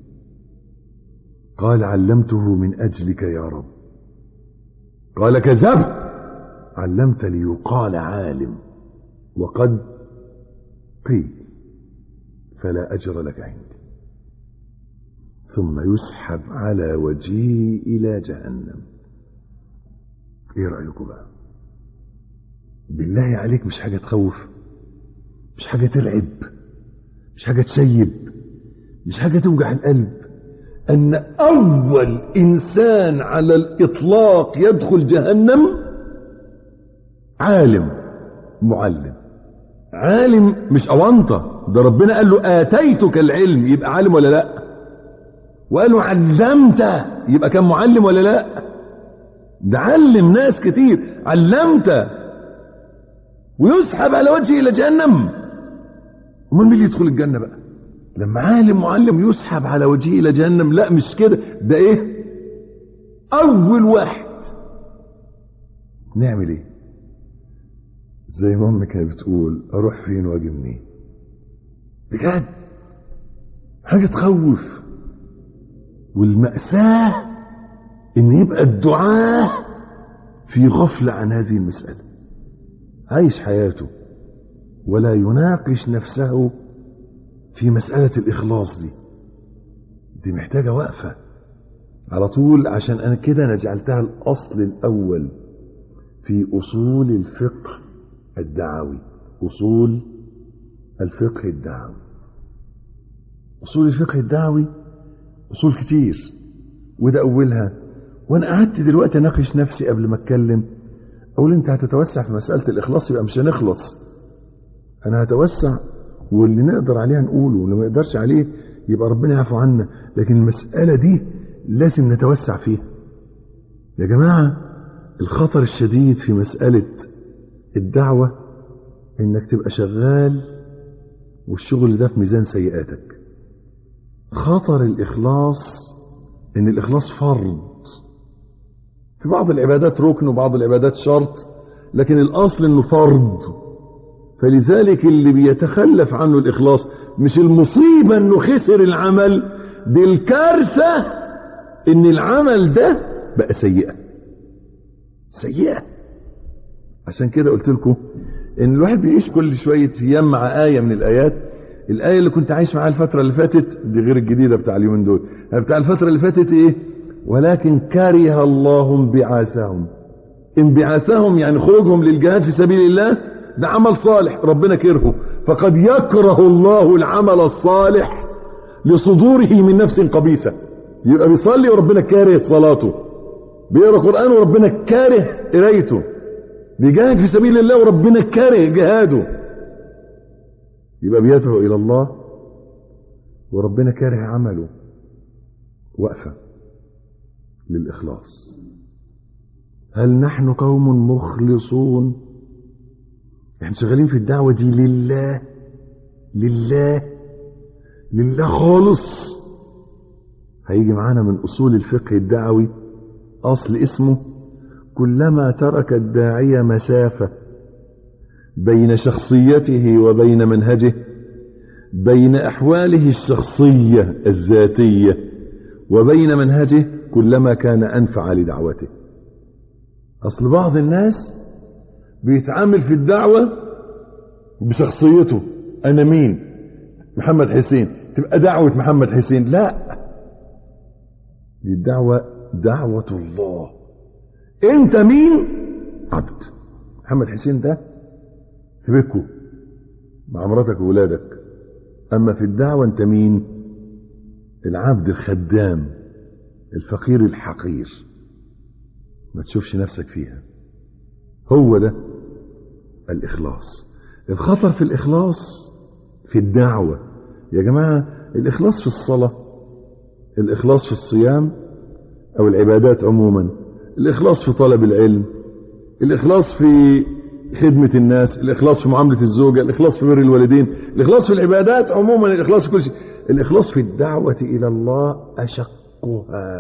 قال علمته من أجلك يا رب قال كذبت علمت ليقال عالم وقد قيل فلا أجر لك عندي ثم يسحب على وجهه إلى جهنم إيه رأيكم بقى بالله عليك مش حاجة تخوف مش حاجة ترعب مش حاجة تشيب مش حاجة توجع القلب أن أول إنسان على الإطلاق يدخل جهنم عالم معلم عالم مش أونطة ده ربنا قال له آتيتك العلم يبقى عالم ولا لا وقال له علمت يبقى كان معلم ولا لا ده علم ناس كتير علمت ويسحب على وجهه إلى جهنم امال مين اللي يدخل الجنة بقى لما عالم معلم يسحب على وجهه إلى جهنم لا مش كده ده إيه أول واحد نعمل إيه زي ما امي كانت بتقول اروح فين واجي منين بجد حاجه تخوف والمأساة ان يبقى الدعاة في غفلة عن هذه المسألة عايش حياته ولا يناقش نفسه في مسألة الإخلاص دي دي محتاجة وقفة على طول عشان أنا كده أنا جعلتها الأصل الأول في أصول الفقه الدعوي أصول الفقه الدعوي أصول الفقه الدعوي أصول كتير وده أولها وأنا قعدت دلوقتي أناقش نفسي قبل ما أتكلم أقول أنت هتتوسع في مسألة الإخلاص يبقى مش هنخلص أنا هتوسع واللي نقدر عليه نقوله واللي ما يقدرش عليه يبقى ربنا يعفو عنا لكن المسألة دي لازم نتوسع فيها يا جماعة الخطر الشديد في مسألة الدعوة انك تبقى شغال والشغل ده في ميزان سيئاتك خطر الإخلاص ان الإخلاص فرض في بعض العبادات ركن وبعض العبادات شرط لكن الأصل انه فرض فلذلك اللي بيتخلف عنه الإخلاص مش المصيبة انه خسر العمل دي الكارثة ان العمل ده بقى سيئة سيئة عشان كده قلت لكم ان الواحد بيعيش كل شوية ايام مع آية من الآيات الآية اللي كنت عايش معاها الفترة اللي فاتت دي غير الجديدة بتاع اليومين دول بتاع الفترة اللي فاتت ايه ولكن كره الله انبعاثهم انبعاثهم يعني خروجهم للجهاد في سبيل الله ده عمل صالح ربنا كرهه فقد يكره الله العمل الصالح لصدوره من نفس قبيسة يبقى بيصلي وربنا كاره صلاته بيقرا قرآن وربنا كاره قرايته بيجاهد في سبيل الله وربنا كاره جهاده يبقى بيدعو إلى الله وربنا كاره عمله وقفة للإخلاص هل نحن قوم مخلصون احنا شغالين في الدعوة دي لله لله لله خالص هيجي معانا من أصول الفقه الدعوي أصل اسمه كلما ترك الداعية مسافة بين شخصيته وبين منهجه بين أحواله الشخصية الذاتية وبين منهجه كلما كان أنفع لدعوته أصل بعض الناس بيتعامل في الدعوة بشخصيته أنا مين محمد حسين تبقى دعوة محمد حسين لا دي الدعوة دعوة الله انت مين عبد محمد حسين ده في بيتكو مع مراتك وولادك اما في الدعوة انت مين العبد الخدام الفقير الحقير ما تشوفش نفسك فيها هو ده الإخلاص الخطر في الإخلاص في الدعوة يا جماعة الإخلاص في الصلاة الإخلاص في الصيام أو العبادات عموما الإخلاص في طلب العلم الإخلاص في خدمة الناس الإخلاص في معاملة الزوجة الإخلاص في بر الوالدين الإخلاص في العبادات عموما الإخلاص في كل شيء الإخلاص في الدعوة إلى الله أشقها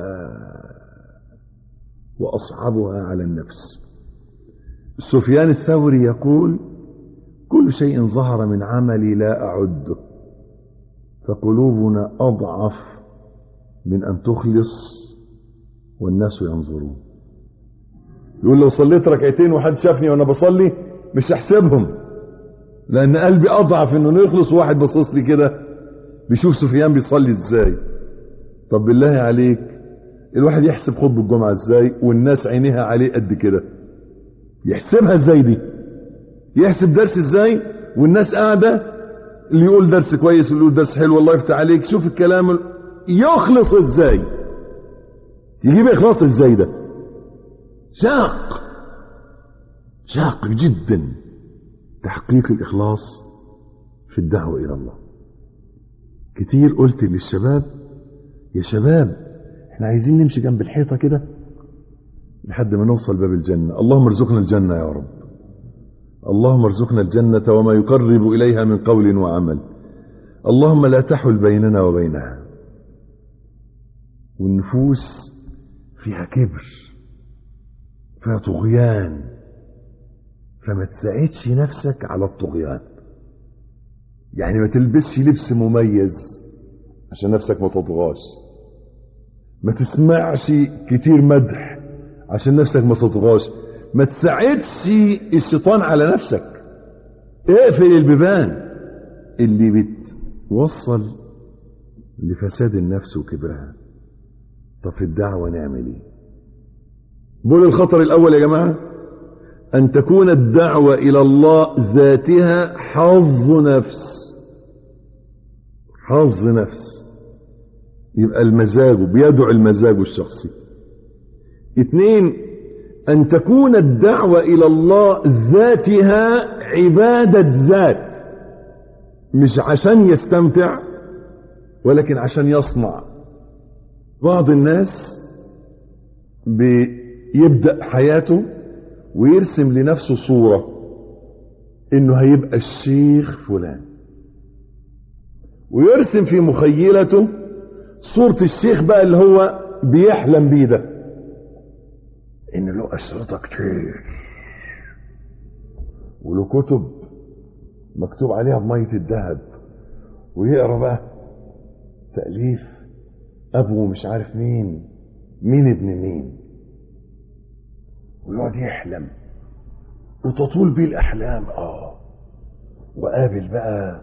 وأصعبها على النفس سفيان الثوري يقول كل شيء ظهر من عملي لا أعده فقلوبنا أضعف من أن تخلص والناس ينظرون يقول لو صليت ركعتين وحد شافني وانا بصلي مش هحسبهم لان قلبي اضعف انه يخلص وواحد باصص لي كده بيشوف سفيان بيصلي ازاي طب بالله عليك الواحد يحسب خطبة الجمعة ازاي والناس عينيها عليه قد كده يحسبها ازاي دي يحسب درس ازاي والناس قاعدة اللي يقول درس كويس واللي يقول درس حلو والله يفتح عليك شوف الكلام ال- يخلص ازاي يجيب اخلاص ازاي ده شاق شاق جدا تحقيق الاخلاص في الدعوة الى الله كتير قلت للشباب يا شباب احنا عايزين نمشي جنب الحيطة كده لحد ما نوصل باب الجنة اللهم ارزقنا الجنة يا رب اللهم ارزقنا الجنة وما يقرب إليها من قول وعمل اللهم لا تحل بيننا وبينها والنفوس فيها كبر فيها طغيان فما تساعدش نفسك على الطغيان يعني ما تلبسش لبس مميز عشان نفسك ما تطغاش ما تسمعش كتير مدح عشان نفسك ما تطغاش ما تساعدش الشيطان على نفسك اقفل البيبان اللي بتوصل لفساد النفس وكبرها طب في الدعوة نعمل ايه بقول الخطر الاول يا جماعة ان تكون الدعوة الى الله ذاتها حظ نفس حظ نفس يبقى المزاج بيدعو المزاج الشخصي اثنين ان تكون الدعوة الى الله ذاتها عبادة ذات مش عشان يستمتع ولكن عشان يصنع بعض الناس بيبدأ حياته ويرسم لنفسه صورة انه هيبقى الشيخ فلان ويرسم في مخيلته صورة الشيخ بقى اللي هو بيحلم بيه ده ان له أشرطة كتير وله كتب مكتوب عليها بمية الذهب ويقرا بقى تأليف أبو مش عارف مين مين ابن مين ويقعد يحلم وتطول بيه الأحلام اه وقابل بقى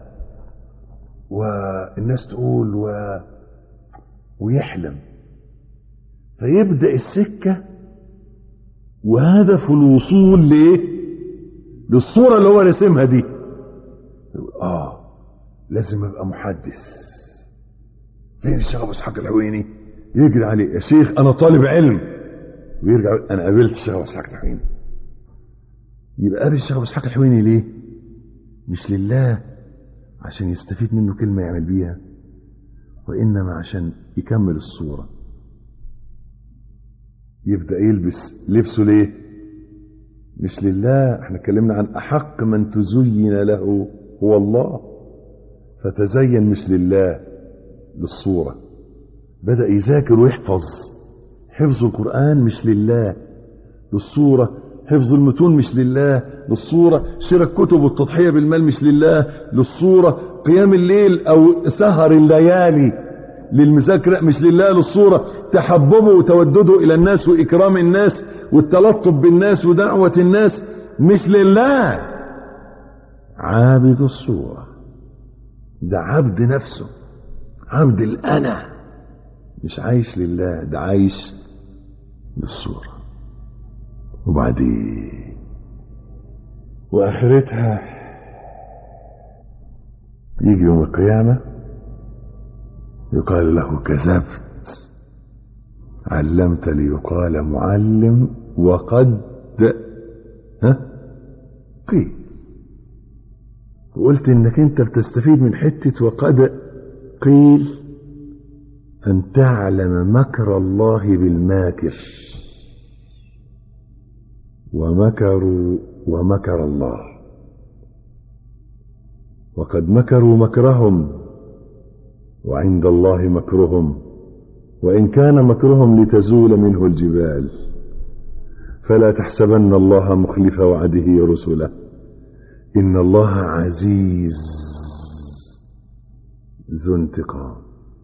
والناس تقول و... ويحلم فيبدأ السكة وهدف الوصول لإيه؟ للصورة اللي هو رسمها دي يقول اه لازم ابقى محدث فين الشيخ ابو اسحاق الحويني يجري عليه يا شيخ انا طالب علم ويرجع يقول انا قابلت الشيخ ابو اسحاق الحويني يبقى قابل الشيخ ابو اسحاق الحويني ليه مش لله عشان يستفيد منه كلمة يعمل بيها وإنما عشان يكمل الصورة يبدأ يلبس لبسه ليه مش لله احنا اتكلمنا عن أحق من تزين له هو الله فتزين مش لله للصورة بدأ يذاكر ويحفظ حفظ القرآن مش لله للصورة حفظ المتون مش لله للصورة شراء الكتب والتضحية بالمال مش لله للصورة قيام الليل أو سهر الليالي للمذاكرة مش لله للصورة تحببه وتودده إلى الناس وإكرام الناس والتلطف بالناس ودعوة الناس مش لله عابد الصورة ده عبد نفسه عبد الأنا مش عايش لله ده عايش بالصورة وبعدين وآخرتها يجي يوم القيامة يقال له كذبت علمت ليقال معلم وقد ها قيل وقلت انك انت بتستفيد من حتة وقد قيل ان تعلم مكر الله بالماكر ومكروا ومكر الله وقد مكروا مكرهم وعند الله مكرهم وإن كان مكرهم لتزول منه الجبال فلا تحسبن الله مخلف وعده رسله إن الله عزيز ذو انتقام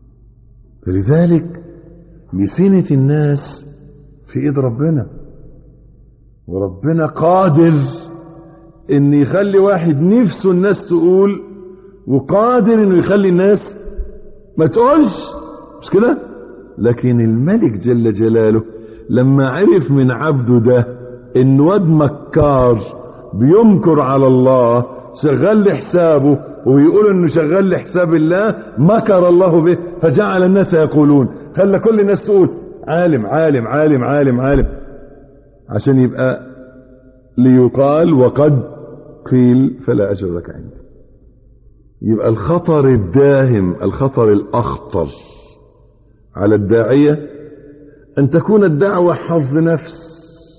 فلذلك لسنة الناس في ايد ربنا وربنا قادر ان يخلي واحد نفسه الناس تقول وقادر انه يخلي الناس ما تقولش مش كده لكن الملك جل جلاله لما عرف من عبده ده ان واد مكار بيمكر على الله شغال لحسابه ويقول انه شغال لحساب الله مكر الله به فجعل الناس يقولون خلى كل الناس تقول عالم عالم عالم عالم عالم عشان يبقى ليقال وقد قيل فلا اجر لك عندي يبقى الخطر الداهم الخطر الاخطر على الداعيه ان تكون الدعوه حظ نفس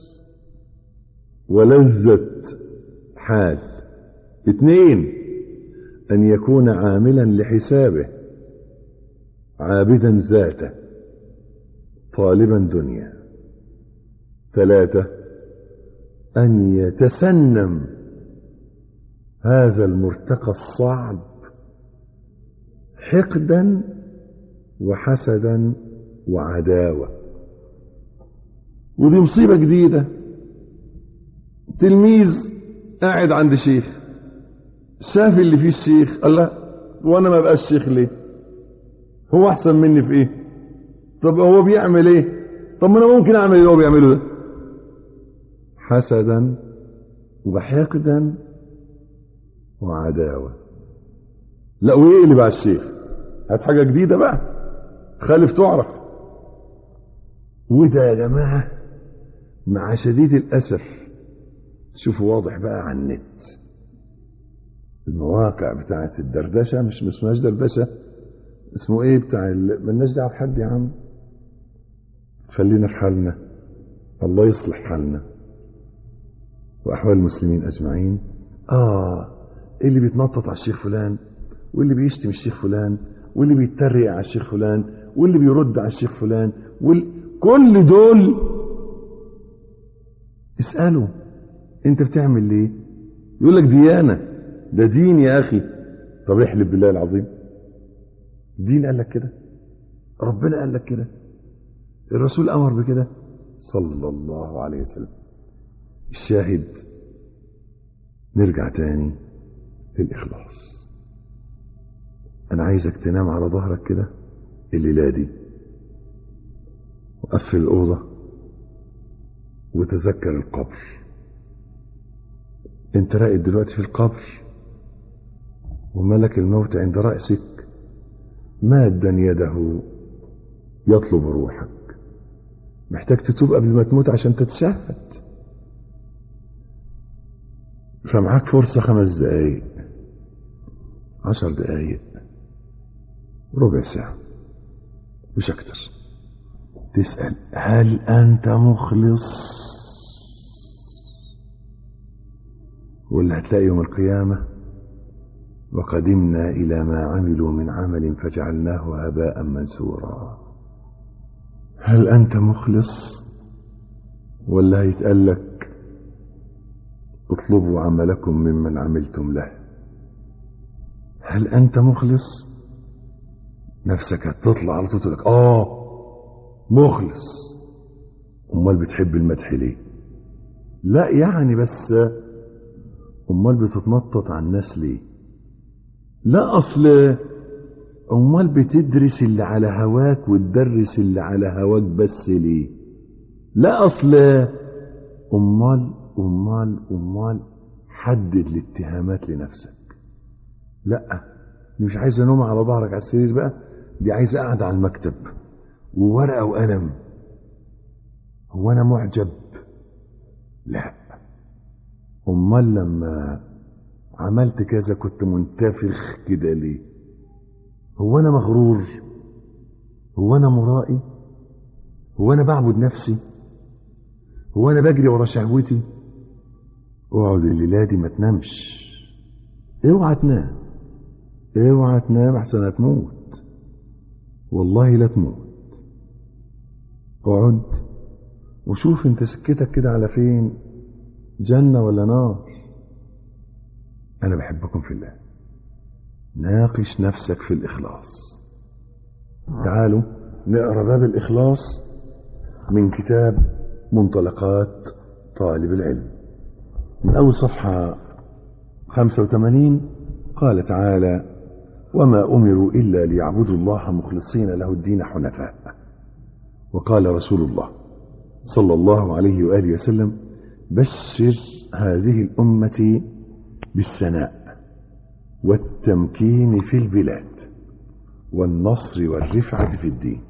ولذه حال اثنين ان يكون عاملا لحسابه عابدا ذاته طالبا دنيا ثلاثه ان يتسنم هذا المرتقى الصعب حقدا وحسدا وعداوه ودي مصيبه جديده تلميذ قاعد عند شيخ شاف اللي فيه الشيخ قال لا وانا ما بقاش شيخ ليه هو احسن مني في ايه طب هو بيعمل ايه طب ما انا ممكن اعمل اللي هو بيعمله ده حسدا وحقدا وعداوه لا ويقلب على الشيخ هات حاجه جديده بقى خالف تعرف وده يا جماعه مع شديد الاسف شوفوا واضح بقى على النت المواقع بتاعت الدردشه مش ما اسمهاش دردشه اسمه ايه بتاع ال... مالناش دعوه بحد يا عم خلينا في حالنا الله يصلح حالنا واحوال المسلمين اجمعين اه اللي بيتنطط على الشيخ فلان واللي بيشتم الشيخ فلان واللي بيتريق على الشيخ فلان واللي بيرد على الشيخ فلان وال... كل دول اسأله انت بتعمل ليه يقول لك ديانة ده دين يا اخي طب احلف بالله العظيم دين قال لك كده ربنا قال لك كده الرسول امر بكده صلى الله عليه وسلم الشاهد نرجع تاني للاخلاص انا عايزك تنام على ظهرك كده الليله دي وقفل الاوضه وتذكر القبر انت راقد دلوقتي في القبر وملك الموت عند رأسك مادا يده يطلب روحك محتاج تتوب قبل ما تموت عشان تتشهد فمعاك فرصة خمس دقايق عشر دقايق ربع ساعة مش أكتر تسأل هل أنت مخلص واللي هتلاقي يوم القيامة وقدمنا إلى ما عملوا من عمل فجعلناه هباء منثورا هل أنت مخلص ولا هيتقال لك اطلبوا عملكم ممن عملتم له هل أنت مخلص نفسك هتطلع على طول تقول لك آه مخلص أمال بتحب المدح ليه لا يعني بس أمال بتتنطط على الناس ليه لا أصل أمال بتدرس اللي على هواك وتدرس اللي على هواك بس ليه لا أصل أمال أمال أمال حدد الاتهامات لنفسك لا دي مش عايزة نوم على ظهرك على السرير بقى دي عايزة قاعدة على المكتب وورقة وقلم هو أنا معجب لا أمال لما عملت كذا كنت منتفخ كده ليه هو أنا مغرور هو أنا مرائي هو أنا بعبد نفسي هو أنا بجري ورا شهوتي اقعد الليلة دي ما تنامش اوعى تنام اوعى تنام احسن هتموت والله لا تموت اقعد وشوف انت سكتك كده على فين جنة ولا نار انا بحبكم في الله ناقش نفسك في الاخلاص تعالوا نقرا باب الاخلاص من كتاب منطلقات طالب العلم من اول صفحه 85 قال تعالى وما امروا الا ليعبدوا الله مخلصين له الدين حنفاء وقال رسول الله صلى الله عليه وآله وسلم بشر هذه الأمة بالسناء والتمكين في البلاد والنصر والرفعة في الدين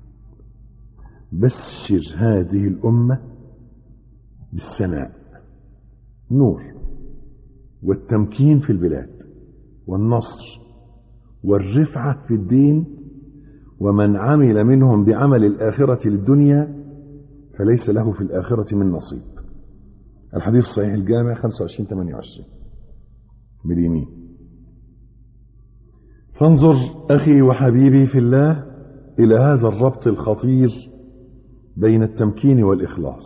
بشر هذه الأمة بالسناء نور والتمكين في البلاد والنصر والرفعة في الدين ومن عمل منهم بعمل الآخرة للدنيا فليس له في الآخرة من نصيب الحديث صحيح الجامع 25 28 باليمين فانظر أخي وحبيبي في الله إلى هذا الربط الخطير بين التمكين والإخلاص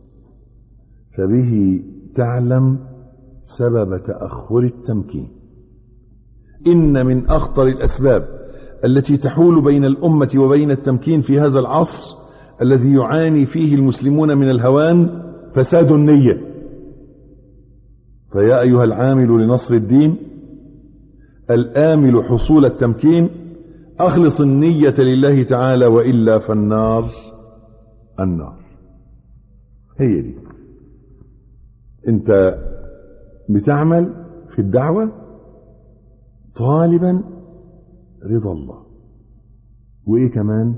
فبه تعلم سبب تأخر التمكين إن من أخطر الأسباب التي تحول بين الأمة وبين التمكين في هذا العصر الذي يعاني فيه المسلمون من الهوان فساد النية فيا أيها العامل لنصر الدين الآمل حصول التمكين أخلص النية لله تعالى وإلا فالنار النار هي دي انت بتعمل في الدعوة طالبا رضا الله وايه كمان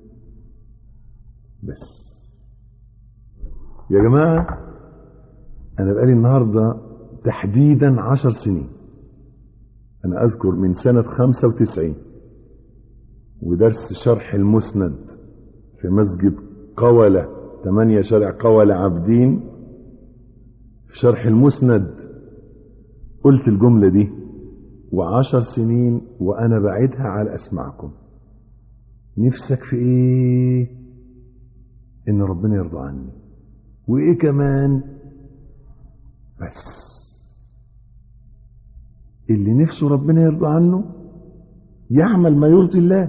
بس يا جماعة انا بقالي النهاردة تحديدا عشر سنين انا اذكر من سنة خمسة وتسعين ودرس شرح المسند في مسجد قولة ثمانية شارع قولة عابدين في شرح المسند قلت الجملة دي وعشر سنين وانا بعدها على اسمعكم نفسك في ايه ان ربنا يرضى عني وايه كمان بس اللي نفسه ربنا يرضى عنه يعمل ما يرضي الله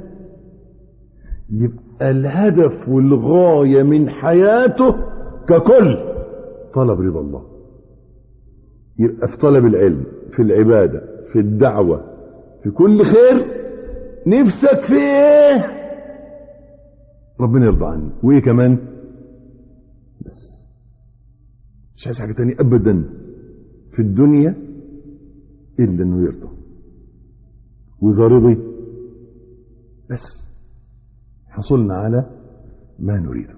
يبقى الهدف والغاية من حياته ككل طلب رضا الله يبقى في طلب العلم في العبادة في الدعوة في كل خير نفسك في ايه ربنا يرضى عني وايه كمان بس مش عايز حاجة تانية ابدا في الدنيا الا انه يرضى واذا رضي بس حصلنا على ما نريده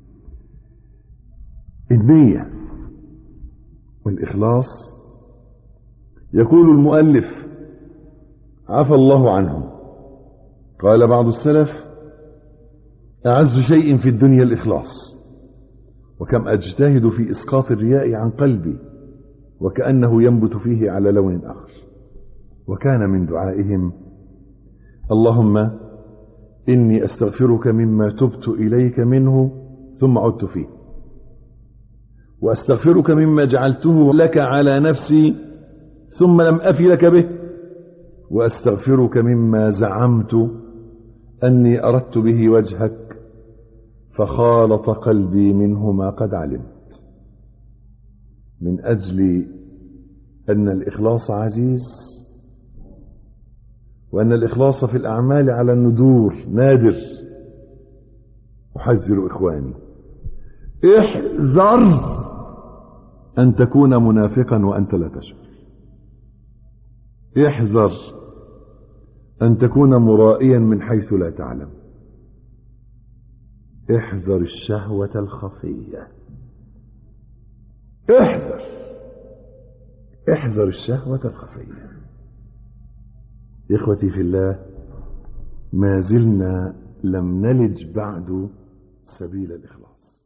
النية والإخلاص يقول المؤلف عفى الله عنهم قال بعض السلف أعز شيء في الدنيا الإخلاص وكم أجتهد في إسقاط الرياء عن قلبي وكأنه ينبت فيه على لون آخر وكان من دعائهم اللهم إني أستغفرك مما تبت إليك منه ثم عدت فيه وأستغفرك مما جعلته لك على نفسي ثم لم أفي لك به وأستغفرك مما زعمت أني أردت به وجهك فخالط قلبي منه ما قد علمت من أجل أن الإخلاص عزيز وأن الإخلاص في الأعمال على الندور نادر أحذر إخواني احذر أن تكون منافقا وأنت لا تشعر احذر أن تكون مرائيا من حيث لا تعلم احذر الشهوة الخفية احذر احذر الشهوة الخفية إخوتي في الله ما زلنا لم نلج بعد سبيل الإخلاص